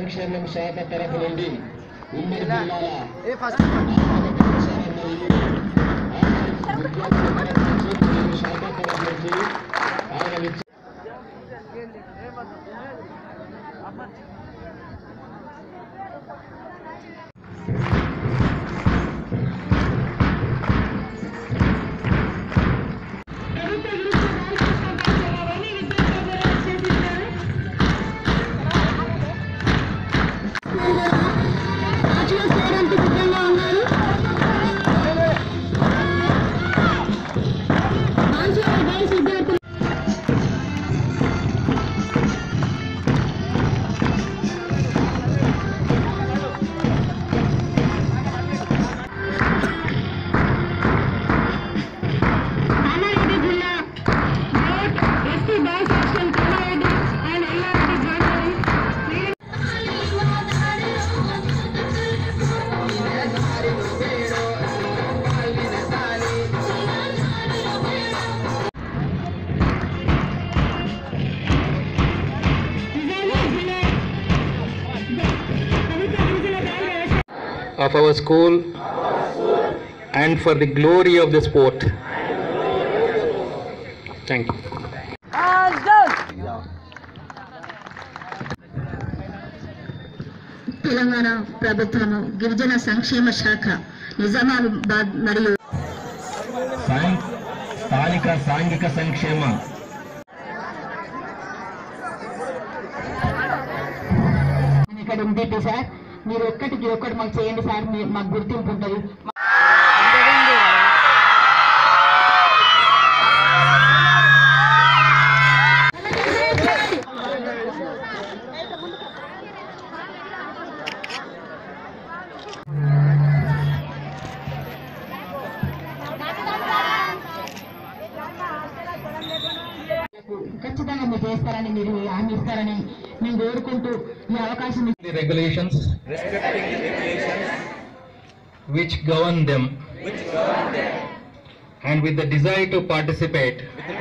సంక్షేమం శాఖ తరపు నుండి ఉమ్మడి జిల్లాల ఏ ఫస్ట్ శాఖ తరపు నుంచి ఆయన ఇచ్చే బ్యాచులర్స్ చేయడానికి సిద్ధంగా ఉన్నారు బ్యాచులర్ గర్ల్స్ విద్యార్థులు కామారెడ్డి జిల్లా బోట్ ST boys hostel Kamareddy and Yellareddy join of our school and for the glory of the sport. Thank you. Telangana ప్రభుత్వము గిరిజన సంక్షేమ శాఖ నిజామాబాద్ మరియు సాం- స్థానిక సాంఘిక సంక్షేమ ఇక్కడ ఉంది సార్ మీరు ఒక్కటికి ఒక్కటి మాకు చేయండి సార్ మీ- మాకు గుర్తింపు ఉంటుంది ఖచ్చితంగా మీరు చేస్తారని మీరు హామీ ఇస్తారని మేము కోరుకుంటూ ఈ అవకాశం The regulations which govern them and with the desire to participate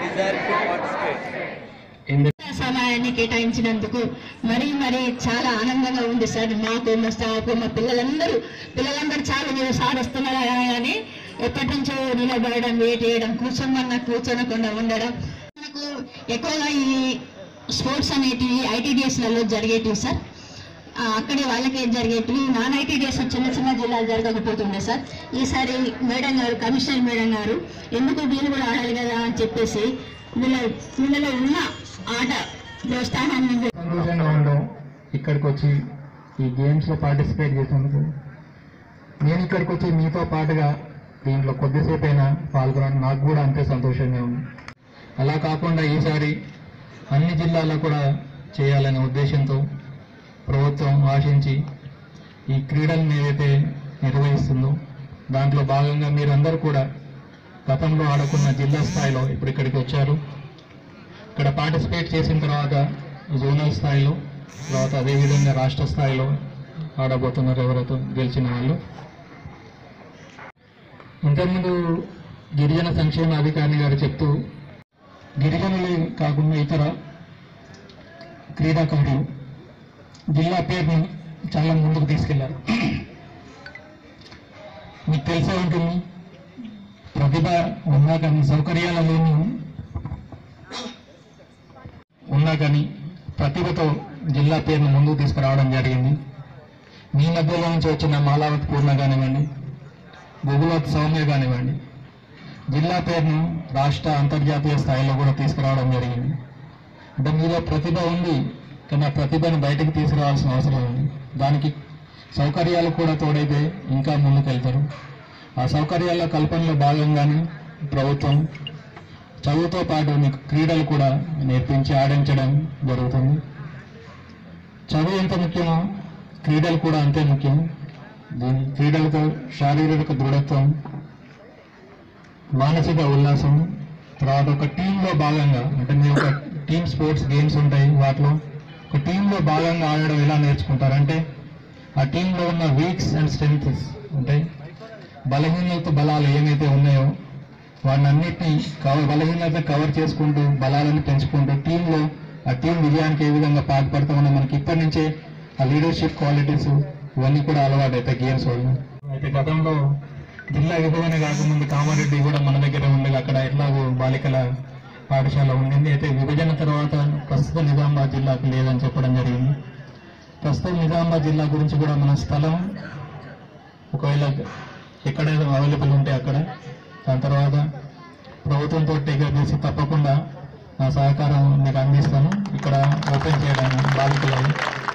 in the సమయాన్ని కేటాయించినందుకు మరీ మరీ చాలా ఆనందంగా ఉంది సార్ మాకు మా స్టాఫ్ మా పిల్లలందరూ పిల్లలందరూ చాలా మీరు సార్ వస్తున్నారు అనగానే ఎప్పటి నుంచో నిలబడడం వెయిట్ చేయడం కూర్చోమన్నా కూర్చోనకుండా ఉండడం మనకు ఎక్కువగా ఈ స్పోర్ట్స్ అనేటివి ఐటీడీఎస్లలో జరిగేటివి సార్ ఆ, అక్కడే వాళ్ళకే జరిగేటివి నాన్ ఐటీడీఎస్ చిన్న చిన్న జిల్లాలు జరగకపోతుండే సార్ ఈసారి మేడం గారు కమిషనర్ మేడం గారు ఎందుకు వీళ్ళు కూడా ఆడాలి కదా అని చెప్పేసి వీళ్ళ వీళ్ళలో ఉన్న ఆట ప్రోత్సాహాన్ని సంతోషంగా ఉండడం ఇక్కడికి వచ్చి ఈ గేమ్స్లో పార్టిసిపేట్ చేసినందుకు నేను ఇక్కడికి వచ్చి మీతో పాటుగా దీంట్లో కొద్దిసేపు అయినా పాల్గొనడం నాకు కూడా అంతే సంతోషంగా ఉంది అలా కాకుండా ఈసారి అన్ని జిల్లాల్లో కూడా చేయాలనే ఉద్దేశంతో ప్రభుత్వం ఆశించి ఈ క్రీడలను ఏదైతే నిర్వహిస్తుందో దాంట్లో భాగంగా మీరందరూ కూడా గతంలో ఆడుకున్న జిల్లా స్థాయిలో ఇప్పుడు ఇక్కడికి వచ్చారు ఇక్కడ పార్టిసిపేట్ చేసిన తర్వాత జోనల్ స్థాయిలో తర్వాత అదేవిధంగా రాష్ట్ర స్థాయిలో ఆడబోతున్నారు ఎవరైతే గెలిచిన వాళ్ళు ఇంతకుముందు గిరిజన సంక్షేమ అధికారి గారు చెప్తూ గిరిజనులే కాకుండా ఇతర క్రీడాకారులు జిల్లా పేరును చాలా ముందుకు తీసుకెళ్లారు మీకు తెలిసే ఉంటుంది ప్రతిభ ఉన్నా కానీ సౌకర్యాల లేని ఉన్నా కానీ ప్రతిభతో జిల్లా పేరును ముందుకు తీసుకురావడం జరిగింది మీ మధ్యలో నుంచి వచ్చిన మాలావతి పూర్ణ కానివ్వండి గుగులోత్ సౌమ్య కానివ్వండి జిల్లా పేరును రాష్ట్ర అంతర్జాతీయ స్థాయిలో కూడా తీసుకురావడం జరిగింది అంటే మీలో ప్రతిభ ఉంది కానీ ఆ ప్రతిభను బయటకు తీసుకురావాల్సిన అవసరం ఉంది దానికి సౌకర్యాలు కూడా తోడైతే ఇంకా ముందుకెళ్తారు ఆ సౌకర్యాల కల్పనలో భాగంగానే ప్రభుత్వం చదువుతో పాటు మీకు క్రీడలు కూడా నేర్పించి ఆడించడం జరుగుతుంది చదువు ఎంత ముఖ్యమో క్రీడలు కూడా అంతే ముఖ్యం దీని క్రీడలతో శారీరక దృఢత్వం మానసిక ఉల్లాసం తర్వాత ఒక టీంలో భాగంగా అంటే మీ ఒక టీమ్ స్పోర్ట్స్ గేమ్స్ ఉంటాయి వాటిలో ఒక టీంలో భాగంగా ఆడడం ఎలా నేర్చుకుంటారు అంటే ఆ టీంలో ఉన్న వీక్స్ అండ్ స్ట్రెంగ్స్ అంటే బలహీనత బలాలు ఏమైతే ఉన్నాయో వాటిని అన్నిటినీ కవర్ బలహీనత కవర్ చేసుకుంటూ బలాలను పెంచుకుంటూ టీంలో ఆ టీం విజయానికి ఏ విధంగా పాటుపడతామని మనకి ఇప్పటి నుంచే ఆ లీడర్షిప్ క్వాలిటీస్ ఇవన్నీ కూడా అలవాటు అవుతాయి గేమ్స్ వల్ల అయితే గతంలో జిల్లా విభజన కాకముందు కామారెడ్డి కూడా మన దగ్గర ఉండేది అక్కడ ఎట్లాగో బాలికల పాఠశాల ఉండింది అయితే విభజన తర్వాత ప్రస్తుత నిజామాబాద్ జిల్లాకు లేదని చెప్పడం జరిగింది ప్రస్తుతం నిజామాబాద్ జిల్లా గురించి కూడా మన స్థలం ఒకవేళ ఎక్కడైనా అవైలబుల్ ఉంటే అక్కడ దాని తర్వాత ప్రభుత్వంతో టేకప్ చేసి తప్పకుండా నా సహకారం మీకు అందిస్తాను ఇక్కడ ఓపెన్ చేయడానికి బాధితులు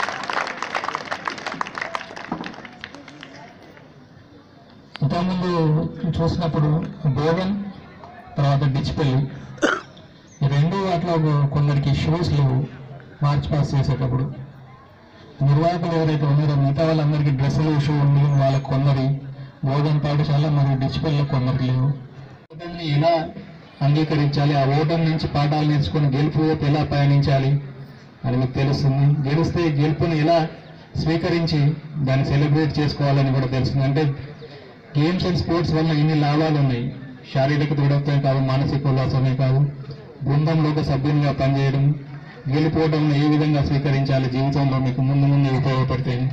ఇంతకుముందు చూసినప్పుడు భోగన్ తర్వాత డిచ్పల్లి ఈ రెండు వాటిలో కొందరికి షూస్ లేవు మార్చ్ పాస్ చేసేటప్పుడు నిర్వాహకులు ఎవరైతే ఉన్నారో మిగతా వాళ్ళందరికీ డ్రెస్సులు షూ ఉంది వాళ్ళకి కొందరి భోజన పాఠశాల మరియు డిస్ప్లేలో కొందరికి లేవు ఓటమిని ఎలా అంగీకరించాలి ఆ ఓటమి నుంచి పాఠాలు నేర్చుకొని గెలుపు వైపు ఎలా పయనించాలి అని మీకు తెలుస్తుంది గెలిస్తే గెలుపుని ఎలా స్వీకరించి దాన్ని సెలబ్రేట్ చేసుకోవాలని కూడా తెలుస్తుంది అంటే గేమ్స్ అండ్ స్పోర్ట్స్ వల్ల ఇన్ని లాభాలు ఉన్నాయి శారీరక దృఢత్వమే కాదు మానసిక ఉల్లాసమే కాదు బృందంలో ఒక సభ్యునిగా పనిచేయడం గెలిపోవడం ఏ విధంగా స్వీకరించాలి జీవితంలో మీకు ముందు ముందు ఉపయోగపడతాయి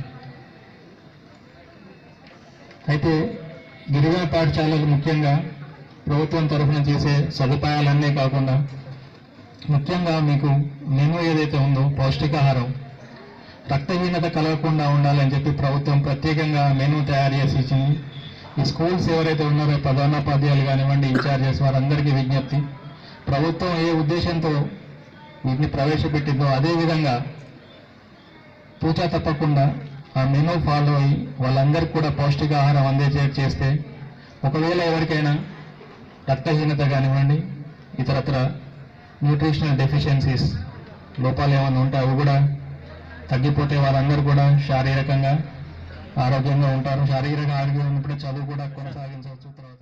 అయితే గిరిజన పాఠశాలలు ముఖ్యంగా ప్రభుత్వం తరఫున చేసే సదుపాయాలన్నీ కాకుండా ముఖ్యంగా మీకు మెను ఏదైతే ఉందో పౌష్టికాహారం రక్తహీనత కలగకుండా ఉండాలని చెప్పి ప్రభుత్వం ప్రత్యేకంగా మెను తయారు చేసి ఇచ్చింది ఈ స్కూల్స్ ఎవరైతే ఉన్నారో ప్రధానోపాధ్యాయులు కానివ్వండి ఇన్ఛార్జెస్ వారందరికీ విజ్ఞప్తి ప్రభుత్వం ఏ ఉద్దేశంతో వీటిని ప్రవేశపెట్టిందో అదే విధంగా తూచా తప్పకుండా ఆ మెనూ ఫాలో అయ్యి వాళ్ళందరికీ కూడా పౌష్టికాహారం అందేచేట్ చేస్తే ఒకవేళ ఎవరికైనా రక్తహీనత కానివ్వండి ఇతరత్ర న్యూట్రిషనల్ డెఫిషియన్సీస్ లోపాలు ఏమైనా ఉంటే అవి కూడా తగ్గిపోతే వారందరూ కూడా శారీరకంగా ఆరోగ్యంగా ఉంటారు శారీరక ఆరోగ్యం ఉన్నప్పుడే చదువు కూడా కొనసాగించవచ్చు తర్వాత